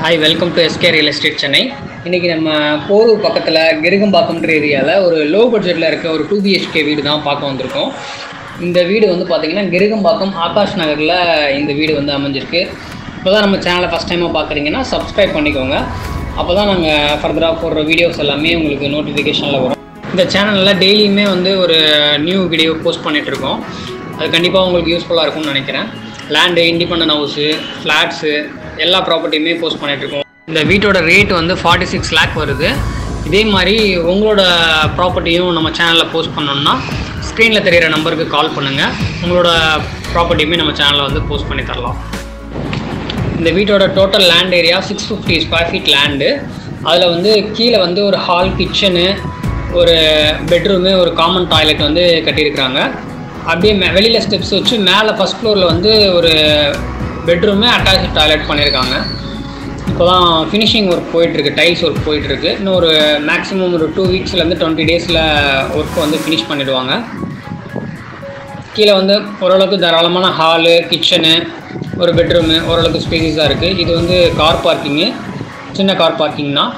hi welcome to SK real estate Chennai இன்றைக்கி நம்ம போரூர் பக்கத்தில் கிருகம்பாக்கம்ன்ற ஏரியாவில் ஒரு லோ பட்ஜெட்டில் இருக்க ஒரு டூ பிஹெச்கே வீடு தான் பார்க்க வந்திருக்கோம் இந்த வீடு வந்து பார்த்திங்கன்னா கிருகம்பாக்கம் ஆகாஷ் நகரில் இந்த வீடு வந்து அமைஞ்சிருக்கு இப்போ தான் நம்ம சேனலை ஃபஸ்ட் டைமாக பார்க்குறீங்கன்னா சப்ஸ்கிரைப் பண்ணிக்கோங்க அப்போ தான் நாங்கள் ஃபர்தராக போடுற வீடியோஸ் எல்லாமே உங்களுக்கு நோட்டிஃபிகேஷனில் வரும் இந்த சேனலில் டெய்லியுமே வந்து ஒரு நியூ வீடியோ போஸ்ட் பண்ணிகிட்ருக்கோம் அது கண்டிப்பாக உங்களுக்கு யூஸ்ஃபுல்லாக இருக்கும்னு நினைக்கிறேன் லேண்டு இண்டிபெண்டன்ட் ஹவுஸு ஃப்ளாட்ஸு எல்லா ப்ராப்பர்ட்டியுமே போஸ்ட் பண்ணிகிட்ருக்கோம் இந்த வீட்டோட ரேட் வந்து ஃபார்ட்டி சிக்ஸ் லேக் வருது இதே மாதிரி உங்களோட ப்ராப்பர்ட்டியும் நம்ம சேனலில் போஸ்ட் பண்ணோம்னா ஸ்க்ரீனில் தெரியிற நம்பருக்கு கால் பண்ணுங்கள் உங்களோட ப்ராப்பர்ட்டியுமே நம்ம சேனலில் வந்து போஸ்ட் பண்ணி தரலாம் இந்த வீட்டோட total land area six fifty square feet land அதில் வந்து கீழே வந்து ஒரு ஹால் கிச்சனு ஒரு பெட்ரூமு ஒரு காமன் டாய்லெட் வந்து கட்டியிருக்கிறாங்க அப்படியே மே வெளியில் ஸ்டெப்ஸ் வச்சு மேலே ஃபஸ்ட் ஃப்ளோரில் வந்து ஒரு பெட்ரூமு அட்டாச் டாய்லெட் பண்ணியிருக்காங்க இப்போ தான் ஃபினிஷிங் ஒர்க் போயிட்டுருக்கு டைல்ஸ் ஒர்க் போயிட்டுருக்கு இன்னும் ஒரு மேக்ஸிமம் ஒரு டூ வீக்ஸ்லேருந்து டுவெண்ட்டி டேஸில் ஒர்க் வந்து ஃபினிஷ் பண்ணிடுவாங்க கீழே வந்து ஓரளவுக்கு தாராளமான ஹாலு கிச்சனு ஒரு பெட்ரூமு ஓரளவுக்கு ஸ்பேசிஸாக இருக்குது இது வந்து கார் பார்க்கிங்கு சின்ன கார் பார்க்கிங் தான்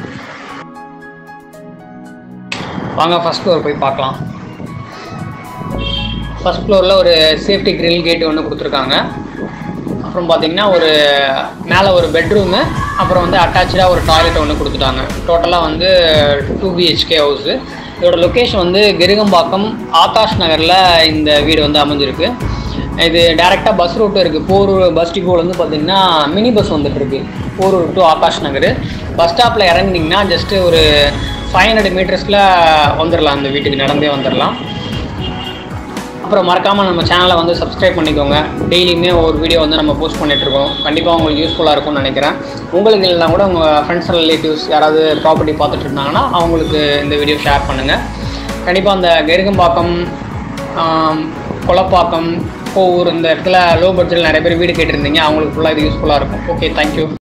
வாங்க ஃபஸ்ட் ஃப்ளோர் போய் பார்க்கலாம் ஃபஸ்ட் ஃப்ளோரில் ஒரு சேஃப்டி கிரில் கேட் ஒன்று கொடுத்துருக்காங்க அப்புறம் பார்த்தீங்கன்னா ஒரு மேலே ஒரு பெட்ரூமு அப்புறம் வந்து அட்டாச்சாக ஒரு டாய்லெட் ஒன்று கொடுத்துட்டாங்க டோட்டலாக வந்து டூ பிஹெச்கே ஹவுஸு இதோட லொக்கேஷன் வந்து கிருகம்பாக்கம் ஆகாஷ் நகரில் இந்த வீடு வந்து அமைஞ்சிருக்கு இது டேரெக்டாக பஸ் ரூட்டு இருக்குது போரூர் பஸ் டிப்போவில் வந்து பார்த்தீங்கன்னா மினி பஸ் வந்துட்டுருக்கு போரூர் டு ஆகாஷ் நகர் பஸ் ஸ்டாப்பில் இறங்குனீங்கன்னா ஜஸ்ட்டு ஒரு ஃபைவ் ஹண்ட்ரட் மீட்டர்ஸில் வந்துடலாம் இந்த வீட்டுக்கு நடந்தே வந்துடலாம் அப்புறம் மறக்காமல் நம்ம சேனலை வந்து சப்ஸ்கிரைப் பண்ணிக்கோங்க டெய்லியுமே ஒரு வீடியோ வந்து நம்ம போஸ்ட் பண்ணிகிட்ருக்கோம் கண்டிப்பாக உங்களுக்கு யூஸ்ஃபுல்லாக இருக்கும்னு நினைக்கிறேன் உங்களுக்கு இல்லைனா கூட உங்கள் ஃப்ரெண்ட்ஸ் அண்ட் ரிலேட்டிவ்ஸ் யாராவது ப்ராப்பர்ட்டி பார்த்துட்டு இருந்தாங்கன்னா அவங்களுக்கு இந்த வீடியோ ஷேர் பண்ணுங்கள் கண்டிப்பாக அந்த கெருகம்பாக்கம் ஆம், கொலப்பாக்கம் கோவூர் இந்த இடத்துல லோ பட்ஜெட்டில் நிறைய பேர் வீடு கேட்டிருந்தீங்க அவங்களுக்கு ஃபுல்லாக இது யூஸ்ஃபுல்லாக இருக்கும் ஓகே தேங்க்யூ